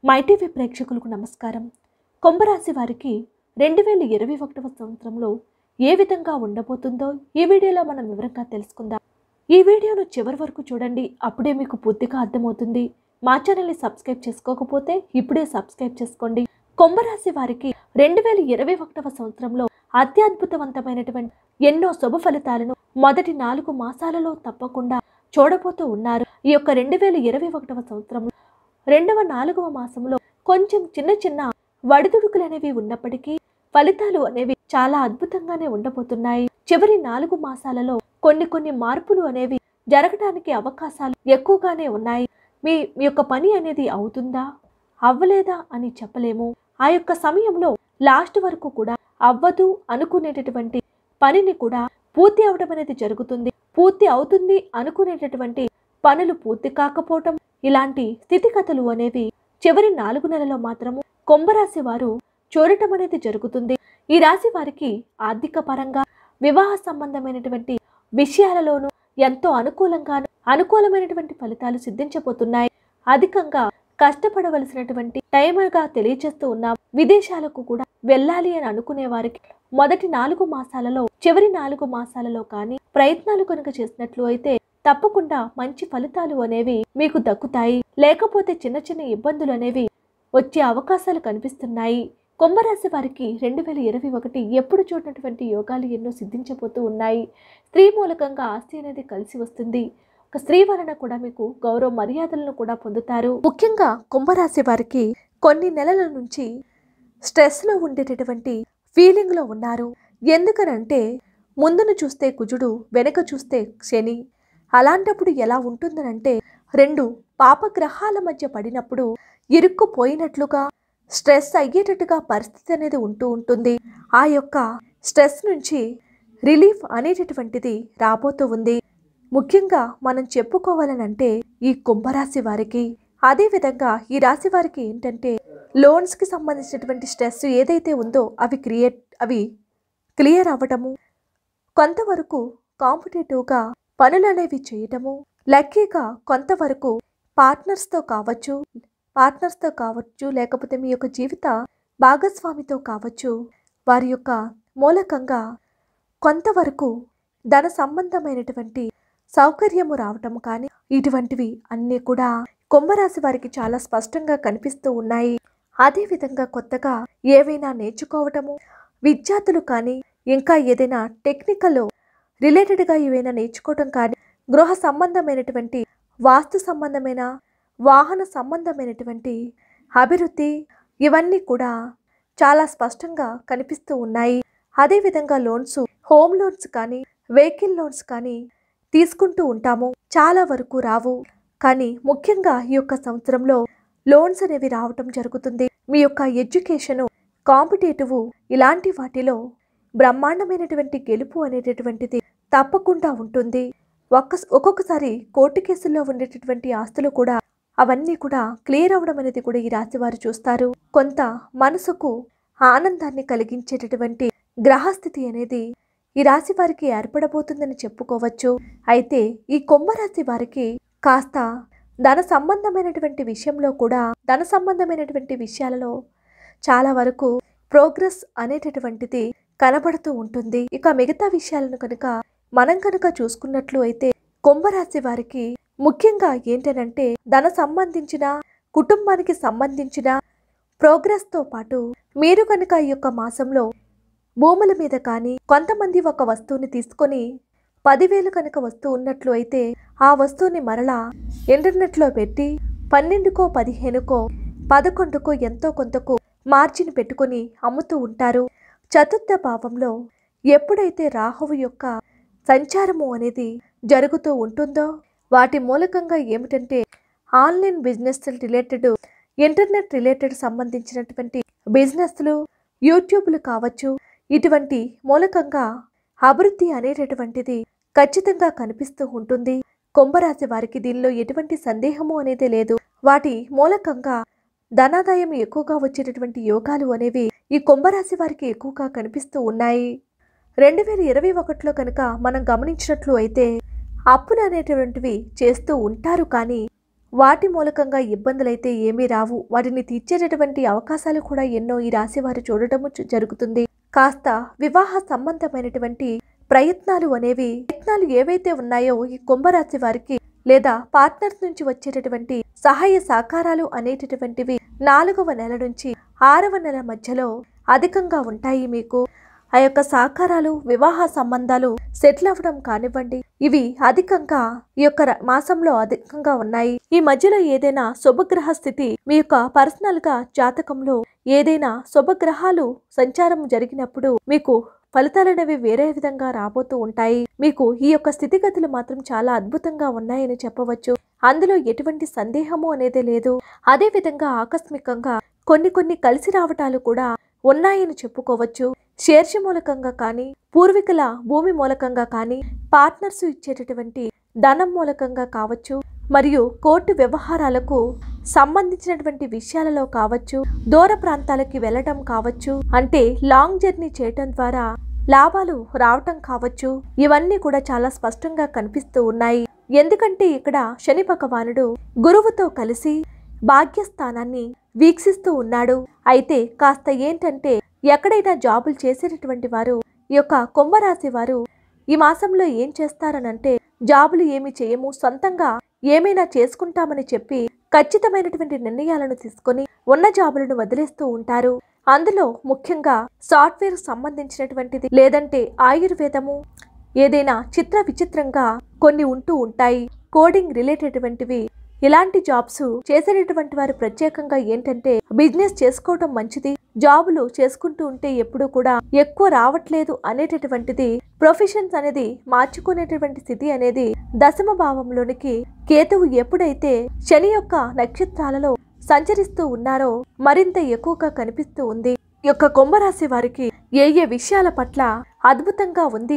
MyTV ప్రేక్షకులకు నమస్కారం కుంభరాశి వారికి రెండు వేల ఇరవై ఒకటవ సంవత్సరంలో ఏ విధంగా ఉండబోతుందో ఈ వీడియోలో మనం వివరంగా తెలుసుకుందాం ఈ వీడియోను చివరి వరకు చూడండి అప్పుడే మీకు పూర్తిగా అర్థమవుతుంది మా ఛానల్ని సబ్స్క్రైబ్ చేసుకోకపోతే ఇప్పుడే సబ్స్క్రైబ్ చేసుకోండి కుంభరాశి వారికి రెండు వేల ఇరవై ఒకటవ సంవత్సరంలో అత్యద్భుతవంతమైనటువంటి ఎన్నో శుభ ఫలితాలను మొదటి నాలుగు మాసాలలో తప్పకుండా చూడబోతూ ఉన్నారు ఈ యొక్క రెండు వేల ఇరవై ఒకటవ సంవత్సరంలో రెండవ నాలుగవ మాసంలో కొంచెం చిన్న చిన్న వడిదుడుకులు అనేవి ఉన్నప్పటికీ ఫలితాలు అనేవి చాలా అద్భుతంగానే ఉండబోతున్నాయి చివరి నాలుగు మాసాలలో కొన్ని కొన్ని మార్పులు అనేవి జరగడానికి అవకాశాలు ఎక్కువగానే ఉన్నాయి మీ మీ యొక్క పని అనేది అవుతుందా అవ్వలేదా అని చెప్పలేము ఆ యొక్క సమయంలో లాస్ట్ వరకు కూడా అవ్వదు అనుకునేటటువంటి పనిని కూడా పూర్తి అవడం అనేది జరుగుతుంది పూర్తి అవుతుంది అనుకునేటటువంటి పనులు పూర్తి కాకపోవటం ఇలాంటి స్థితిగతులు అనేవి చివరి నాలుగు నెలలో మాత్రము కుంభరాశి వారు చూడటం అనేది జరుగుతుంది ఈ రాశి వారికి ఆర్థిక పరంగా వివాహ సంబంధమైనటువంటి విషయాలలోనూ ఎంతో అనుకూలంగాను అనుకూలమైనటువంటి ఫలితాలు సిద్ధించబోతున్నాయి అధికంగా కష్టపడవలసినటువంటి టైమర్గా తెలియజేస్తూ ఉన్నాం విదేశాలకు కూడా వెళ్ళాలి అని అనుకునే వారికి మొదటి నాలుగు మాసాలలో చివరి నాలుగు మాసాలలో కానీ ప్రయత్నాలు కనుక చేసినట్లు అయితే తప్పకుండా మంచి ఫలితాలు అనేవి మీకు దక్కుతాయి లేకపోతే చిన్న చిన్న ఇబ్బందులు అనేవి వచ్చే అవకాశాలు కనిపిస్తున్నాయి కుంభరాశి వారికి రెండు వేల ఇరవై ఒకటి ఎప్పుడు చూడనటువంటి యోగాలు ఎన్నో సిద్ధించబోతూ ఉన్నాయి స్త్రీ మూలకంగా ఆస్తి అనేది కలిసి వస్తుంది ఒక స్త్రీ వలన కూడా మీకు గౌరవ మర్యాదలను కూడా పొందుతారు ముఖ్యంగా కుంభరాశి వారికి కొన్ని నెలల నుంచి స్ట్రెస్లో ఉండేటటువంటి ఫీలింగ్లో ఉన్నారు ఎందుకనంటే ముందును చూస్తే కుజుడు వెనక చూస్తే శని అలాంటప్పుడు ఎలా ఉంటుందనంటే రెండు పాపగ్రహాల మధ్య పడినప్పుడు ఇరుక్కుపోయినట్లుగా స్ట్రెస్ అయ్యేటట్టుగా పరిస్థితి అనేది ఉంటూ ఉంటుంది ఆ యొక్క స్ట్రెస్ నుంచి రిలీఫ్ అనేటటువంటిది రాబోతూ ఉంది ముఖ్యంగా మనం చెప్పుకోవాలనంటే ఈ కుంభరాశి వారికి అదే విధంగా ఈ రాశి వారికి ఏంటంటే లోన్స్కి సంబంధించినటువంటి స్ట్రెస్ ఏదైతే ఉందో అవి క్రియేట్ అవి క్లియర్ అవ్వటము కొంతవరకు కాంపిటేటివ్గా పనులు అనేవి చేయటము లక్కీగా కొంతవరకు పార్ట్నర్స్తో కావచ్చు పార్ట్నర్స్తో కావచ్చు లేకపోతే మీ యొక్క జీవిత భాగస్వామితో కావచ్చు వారి యొక్క మూలకంగా కొంతవరకు ధన సంబంధమైనటువంటి సౌకర్యము రావటం కానీ ఇటువంటివి అన్నీ కూడా కుంభరాశి వారికి చాలా స్పష్టంగా కనిపిస్తూ ఉన్నాయి అదే విధంగా కొత్తగా ఏవైనా నేర్చుకోవటము విద్యార్థులు కానీ ఇంకా ఏదైనా టెక్నికల్ రిలేటెడ్గా ఏవైనా నేర్చుకోవటం కానీ గృహ సంబంధమైనటువంటి వాస్తు సంబంధమైన వాహన సంబంధమైనటువంటి అభివృద్ధి ఇవన్నీ కూడా చాలా స్పష్టంగా కనిపిస్తూ ఉన్నాయి అదేవిధంగా లోన్స్ హోమ్ లోన్స్ కానీ వెహికల్ లోన్స్ కానీ తీసుకుంటూ ఉంటాము చాలా వరకు రావు కానీ ముఖ్యంగా ఈ యొక్క సంవత్సరంలో లోన్స్ అనేవి రావటం జరుగుతుంది మీ యొక్క ఎడ్యుకేషను కాంపిటేటివ్ ఇలాంటి వాటిలో బ్రహ్మాండమైనటువంటి గెలుపు అనేటటువంటిది తప్పకుండా ఉంటుంది ఒక్క ఒక్కొక్కసారి కోర్టు కేసుల్లో ఉండేటటువంటి ఆస్తులు కూడా అవన్నీ కూడా క్లియర్ అవ్వడం అనేది కూడా ఈ రాశి వారు చూస్తారు కొంత మనసుకు ఆనందాన్ని కలిగించేటటువంటి గ్రహస్థితి అనేది ఈ రాశి వారికి ఏర్పడబోతుందని చెప్పుకోవచ్చు అయితే ఈ కుంభరాశి వారికి కాస్త ధన సంబంధమైనటువంటి విషయంలో కూడా ధన సంబంధమైనటువంటి విషయాలలో చాలా వరకు ప్రోగ్రెస్ అనేటటువంటిది కనబడుతూ ఉంటుంది ఇక మిగతా విషయాలను కనుక మనం కనుక చూసుకున్నట్లు అయితే కుంభరాశి వారికి ముఖ్యంగా ఏంటనంటే ధన సంబంధించిన కుటుంబానికి సంబంధించిన ప్రోగ్రెస్తో పాటు మీరు కనుక ఈ యొక్క మాసంలో భూముల మీద కానీ కొంతమంది ఒక వస్తువుని తీసుకొని పదివేలు కనుక వస్తువు ఉన్నట్లు అయితే ఆ వస్తువుని మరలా ఇంటర్నెట్లో పెట్టి పన్నెండుకో పదిహేనుకో పదకొండుకో ఎంతో కొంతకు మార్జిన్ పెట్టుకొని అమ్ముతూ ఉంటారు చతుర్థ భావంలో ఎప్పుడైతే రాహువు యొక్క సంచారము అనేది జరుగుతూ ఉంటుందో వాటి మూలకంగా ఏమిటంటే online business related internet related సంబంధించినటువంటి బిజినెస్లు యూట్యూబ్లు కావచ్చు ఇటువంటి మూలకంగా అభివృద్ధి అనేటటువంటిది ఖచ్చితంగా కనిపిస్తూ ఉంటుంది కుంభరాశి వారికి దీనిలో ఎటువంటి సందేహము అనేది లేదు వాటి మూలకంగా ధనాదాయం ఎక్కువగా వచ్చేటటువంటి యోగాలు అనేవి ఈ కుంభరాశి వారికి ఎక్కువగా కనిపిస్తూ ఉన్నాయి రెండు వేల ఇరవై ఒకటిలో కనుక మనం గమనించినట్లు అయితే అప్పులు అనేటువంటివి చేస్తూ ఉంటారు కానీ వాటి మూలకంగా ఇబ్బందులైతే ఏమీ రావు వాటిని తీర్చేటటువంటి అవకాశాలు కూడా ఎన్నో ఈ రాశి వారు చూడటము చు- జరుగుతుంది కాస్త వివాహ సంబంధమైనటువంటి ప్రయత్నాలు అనేవి ప్రయత్నాలు ఏవైతే ఉన్నాయో ఈ కుంభరాశి వారికి లేదా పార్ట్నర్స్ నుంచి వచ్చేటటువంటి సహాయ సహకారాలు అనేటటువంటివి నాలుగవ నెల నుంచి ఆరవ నెల మధ్యలో అధికంగా ఉంటాయి మీకు ఆ యొక్క సహకారాలు వివాహ సంబంధాలు సెటిల్ అవ్వడం కానివ్వండి ఇవి అధికంగా ఈ యొక్క ర- మాసంలో అధికంగా ఉన్నాయి ఈ మధ్యలో ఏదైనా శుభగ్రహ స్థితి మీ యొక్క పర్సనల్ గా జాతకంలో ఏదైనా శుభగ్రహాలు సంచారం జరిగినప్పుడు మీకు ఫలితాలనేవి వేరే విధంగా రాబోతూ ఉంటాయి మీకు ఈ యొక్క స్థితిగతులు మాత్రం చాలా అద్భుతంగా ఉన్నాయని చెప్పవచ్చు అందులో ఎటువంటి సందేహము అనేది లేదు అదే విధంగా ఆకస్మికంగా కొన్ని కొన్ని కలిసి రావటాలు కూడా ఉన్నాయని చెప్పుకోవచ్చు షేర్షి మూలకంగా కానీ పూర్వీకుల భూమి మూలకంగా కానీ పార్ట్నర్స్ ఇచ్చేటటువంటి ధనం మూలకంగా కావచ్చు మరియు కోర్టు వ్యవహారాలకు సంబంధించినటువంటి విషయాలలో కావచ్చు దూర ప్రాంతాలకి వెళ్ళటం కావచ్చు అంటే లాంగ్ జర్నీ చేయటం ద్వారా లాభాలు రావటం కావచ్చు ఇవన్నీ కూడా చాలా స్పష్టంగా కనిపిస్తూ ఉన్నాయి ఎందుకంటే ఇక్కడ శని భగవానుడు గురువుతో కలిసి భాగ్యస్థానాన్ని వీక్షిస్తూ ఉన్నాడు అయితే కాస్త ఏంటంటే ఎక్కడైనా జాబులు చేసేటటువంటి వారు ఈ యొక్క కుంభరాశి వారు ఈ మాసంలో ఏం చేస్తారనంటే జాబులు ఏమి చేయము సొంతంగా ఏమైనా చేసుకుంటామని చెప్పి ఖచ్చితమైనటువంటి నిర్ణయాలను తీసుకొని ఉన్న జాబులను వదిలేస్తూ ఉంటారు అందులో ముఖ్యంగా సాఫ్ట్వేర్ సంబంధించినటువంటిది లేదంటే ఆయుర్వేదము ఏదైనా చిత్ర విచిత్రంగా కొన్ని ఉంటూ ఉంటాయి కోడింగ్ రిలేటెడ్ వంటివి ఇలాంటి జాబ్స్ చేసేటటువంటి వారు ప్రత్యేకంగా ఏంటంటే బిజినెస్ చేసుకోవటం మంచిది జాబులు చేసుకుంటూ ఉంటే ఎప్పుడు కూడా ఎక్కువ రావట్లేదు అనేటటువంటిది ప్రొఫెషన్స్ అనేది మార్చుకునేటటువంటి స్థితి అనేది దశమ భావంలోనికి కేతువు ఎప్పుడైతే శని యొక్క నక్షత్రాలలో సంచరిస్తూ ఉన్నారో మరింత ఎక్కువగా కనిపిస్తూ ఉంది ఈ యొక్క కుంభరాశి వారికి ఏ ఏ విషయాల పట్ల అద్భుతంగా ఉంది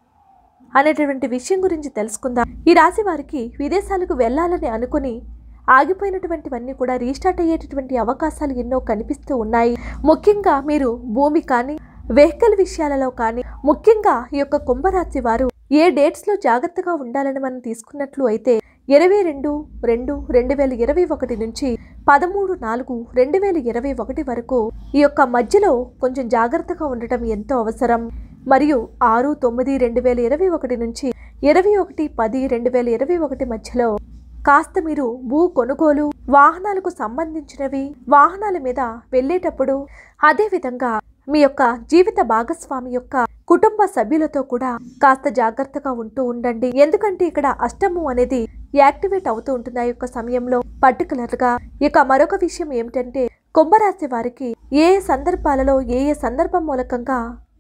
అనేటటువంటి విషయం గురించి తెలుసుకుందాం ఈ రాశి వారికి విదేశాలకు వెళ్ళాలని అనుకుని ఆగిపోయినటువంటివన్నీ కూడా రీస్టార్ట్ అయ్యేటటువంటి అవకాశాలు ఎన్నో కనిపిస్తూ ఉన్నాయి ముఖ్యంగా మీరు భూమి కానీ వెహికల్ విషయాలలో కానీ ముఖ్యంగా ఈ యొక్క కుంభరాశి వారు ఏ డేట్స్ లో జాగ్రత్తగా ఉండాలని మనం తీసుకున్నట్లు అయితే ఇరవై రెండు రెండు రెండు వేల ఇరవై ఒకటి నుంచి పదమూడు నాలుగు రెండు వేల ఇరవై ఒకటి వరకు ఈ యొక్క మధ్యలో కొంచెం జాగ్రత్తగా ఉండటం ఎంతో అవసరం మరియు ఆరు తొమ్మిది రెండు వేల ఇరవై ఒకటి నుంచి ఇరవై ఒకటి పది రెండు వేల ఇరవై ఒకటి మధ్యలో కాస్త మీరు భూ కొనుగోలు వాహనాలకు సంబంధించినవి వాహనాల మీద వెళ్ళేటప్పుడు అదే విధంగా మీ యొక్క జీవిత భాగస్వామి యొక్క కుటుంబ సభ్యులతో కూడా కాస్త జాగ్రత్తగా ఉంటూ ఉండండి ఎందుకంటే ఇక్కడ అష్టము అనేది యాక్టివేట్ అవుతూ ఉంటుంది ఆ యొక్క సమయంలో పర్టికులర్ గా ఇక మరొక విషయం ఏమిటంటే కుంభరాశి వారికి ఏ ఏ సందర్భాలలో ఏ ఏ సందర్భం మూలకంగా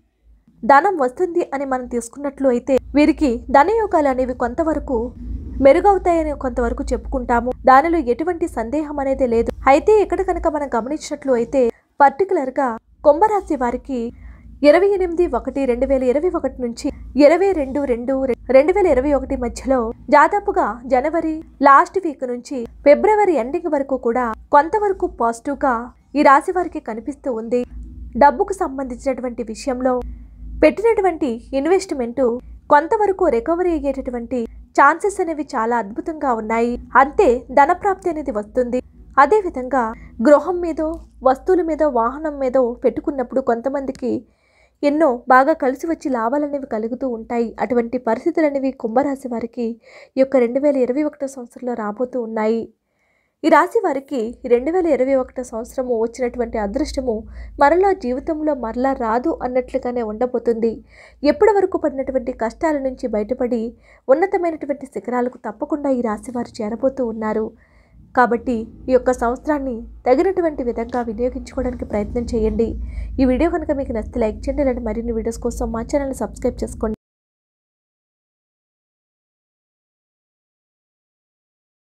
ధనం వస్తుంది అని మనం తీసుకున్నట్లు అయితే వీరికి ధనయోగాలు అనేవి కొంతవరకు మెరుగవుతాయని కొంతవరకు చెప్పుకుంటాము దానిలో ఎటువంటి సందేహం అనేది లేదు అయితే ఇక్కడ కనుక మనం గమనించినట్లు అయితే పర్టికులర్ గా కుంభరాశి వారికి ఇరవై ఎనిమిది ఒకటి రెండు వేల ఇరవై ఒకటి నుంచి ఇరవై రెండు రెండు రెండు వేల ఇరవై ఒకటి మధ్యలో దాదాపుగా జనవరి లాస్ట్ వీక్ నుంచి ఫిబ్రవరి ఎండింగ్ వరకు కూడా కొంతవరకు పాజిటివ్ గా ఈ రాశి వారికి కనిపిస్తూ ఉంది డబ్బుకు సంబంధించినటువంటి విషయంలో పెట్టినటువంటి ఇన్వెస్ట్మెంట్ కొంతవరకు రికవరీ అయ్యేటటువంటి ఛాన్సెస్ అనేవి చాలా అద్భుతంగా ఉన్నాయి అంతే ధనప్రాప్తి అనేది వస్తుంది అదే విధంగా గృహం మీదో వస్తువుల మీద వాహనం మీదో పెట్టుకున్నప్పుడు కొంతమందికి ఎన్నో బాగా కలిసి వచ్చి లాభాలు అనేవి కలుగుతూ ఉంటాయి అటువంటి పరిస్థితులు అనేవి కుంభరాశి వారికి ఈ యొక్క రెండు వేల ఇరవై ఒకటో సంవత్సరంలో రాబోతూ ఉన్నాయి ఈ రాశి వారికి రెండు వేల ఇరవై ఒకటో సంవత్సరము వచ్చినటువంటి అదృష్టము మరలా జీవితంలో మరలా రాదు అన్నట్లుగానే ఉండబోతుంది ఎప్పటి వరకు పడినటువంటి కష్టాల నుంచి బయటపడి ఉన్నతమైనటువంటి శిఖరాలకు తప్పకుండా ఈ రాశి వారు చేరబోతూ ఉన్నారు కాబట్టి ఈ యొక్క సంవత్సరాన్ని తగినటువంటి విధంగా వినియోగించుకోవడానికి ప్రయత్నం చేయండి ఈ వీడియో కనుక మీకు నచ్చితే లైక్ చేయండి ఇలాంటి మరిన్ని వీడియోస్ కోసం మా ఛానల్ని సబ్స్క్రైబ్ చేసుకోండి